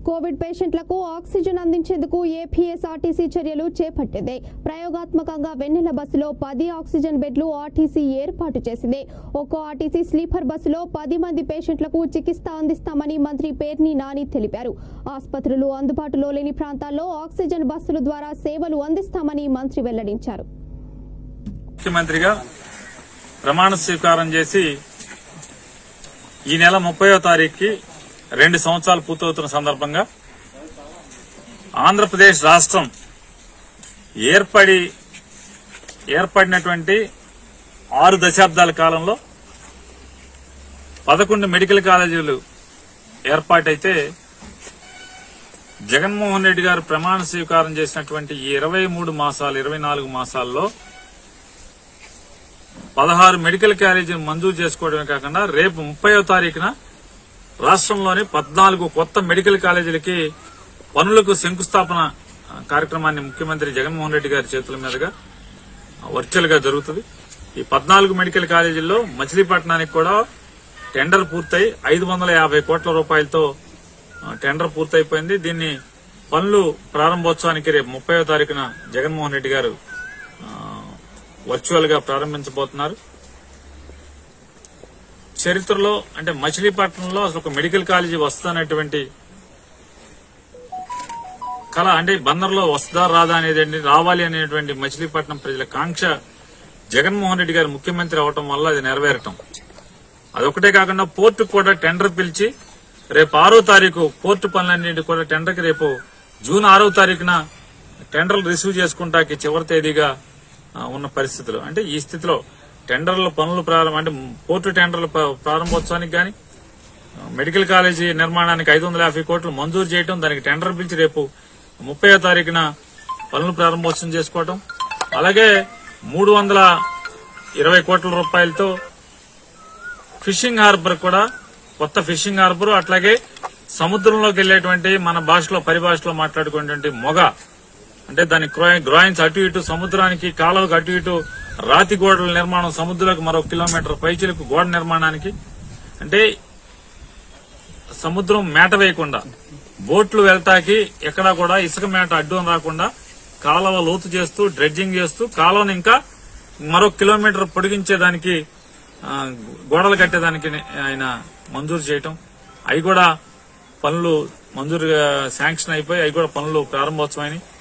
Covid పేషెంట్లకు oxygen అందించేందుకు APSRTC చర్యలు చేపట్టింది ప్రయోగాత్మకంగా వెన్నెల బస్సులో పది ఆక్సిజన్ బెడ్లు ఆర్టీసీ ఏర్పాటు చేసింది ఒక్కో ఆర్టీసీ స్లీపర్ బస్సులో పది మంది పేషెంట్లకు చికిత్స అందిస్తామని మంత్రి పేర్ని నాని తెలిపారు ఆసుపత్రులు అందుబాటులో లేని ప్రాంతాల్లో ఆక్సిజన్ బస్సుల ద్వారా సేవలు అందిస్తామని మంత్రి వెల్లడించారు ముఖ్యమంత్రిగా ప్రమాణ స్వీకారం చేసి ఈ నెల ముప్పయో తారీఖుకి రెండు సంవత్సరాలు పూర్తవుతున్న సందర్భంగా ఆంధ్రప్రదేశ్ రాష్ట్రం ఏర్పడి ఏర్పడినటువంటి ఆరు దశాబ్దాల కాలంలో పదకొండు మెడికల్ కాలేజీలు ఏర్పాటైతే జగన్మోహన్ రెడ్డి గారు ప్రమాణ స్వీకారం చేసినటువంటి ఈ ఇరవై మూడు మాసాలు ఇరవై నాలుగు మాసాల్లో పదహారు మెడికల్ కాలేజీలు మంజూరు చేసుకోవడమే కాకుండా రేపు ముప్పయో తారీఖున రాష్ట్రంలోని పద్నాలుగు కొత్త మెడికల్ కాలేజీలకి పనులకు శంకుస్థాపన ఆ, కార్యక్రమాన్ని ముఖ్యమంత్రి జగన్మోహన్ రెడ్డి గారి చేతుల మీదుగా వర్చువల్ గా జరుగుతుంది ఈ పద్నాలుగు మెడికల్ కాలేజీల్లో మచిలీపట్నానికి కూడా టెండర్ పూర్తయి ఐదు వందల యాభై కోట్ల రూపాయలతో ఆ, టెండర్ పూర్తయిపోయింది దీన్ని పనులు ప్రారంభోత్సవానికి రేపు ముప్పయో తారీఖున జగన్మోహన్ రెడ్డి గారు ఆ, వర్చువల్ గా ప్రారంభించబోతున్నారు చరిత్రలో అంటే మచిలీపట్నంలో అసలు ఒక మెడికల్ కాలేజీ వస్తున్నటువంటి కళ అంటే బందర్లో వస్తుందా రాదా అనేది రావాలి అనేటువంటి మచిలీపట్నం ప్రజల కాంక్ష జగన్మోహన్ రెడ్డి గారు ముఖ్యమంత్రి అవటం వల్ల అది నెరవేరటం అదొకటే కాకుండా పోర్టుకు కూడా టెండర్ పిలిచి రేపు ఆరో తారీఖు పోర్టు పనులన్నింటి కూడా టెండర్కి రేపు జూన్ ఆరో తారీఖున టెండర్లు రిసీవ్ చేసుకుంటాకి చివరి తేదీగా ఆ, ఉన్న పరిస్థితులు అంటే ఈ స్థితిలో టెండర్ల పనులు ప్రారంభం అంటే పోర్టు టెండర్ల ప్ర- ప్రారంభోత్సవానికి గాని మెడికల్ కాలేజీ నిర్మాణానికి ఐదు వందల యాభై కోట్లు మంజూరు చేయడం దానికి టెండర్ పిలిచి రేపు ముప్పై తారీఖున పనులు ప్రారంభోత్సవం చేసుకోవటం అలాగే మూడు వందల ఇరవై కోట్ల రూపాయలతో ఫిషింగ్ హార్బర్ కూడా కొత్త ఫిషింగ్ హార్బర్ అట్లాగే సముద్రంలోకి వెళ్లేటువంటి మన భాషలో పరిభాషలో మాట్లాడుకునేటువంటి మొగ అంటే దాని గ్రాయిన్స్ అటు ఇటు సముద్రానికి కాలువకు అటు ఇటు రాతి గోడల నిర్మాణం సముద్రంలోకి మరో కిలోమీటర్ పైచిలకు గోడ నిర్మాణానికి అంటే సముద్రం మేట వేయకుండా బోట్లు వెళ్తాకి ఎక్కడా కూడా ఇసుక మేట అడ్డం రాకుండా కాలువ లోతు చేస్తూ డ్రెడ్జింగ్ చేస్తూ కాలువను ఇంకా మరో కిలోమీటర్ పొడిగించేదానికి ఆ, గోడలు కట్టేదానికి ఆయన మంజూరు చేయటం అవి కూడా పనులు మంజూరుగా శాంక్షన్ అయిపోయి అవి కూడా పనులు ప్రారంభోత్సవమైనవి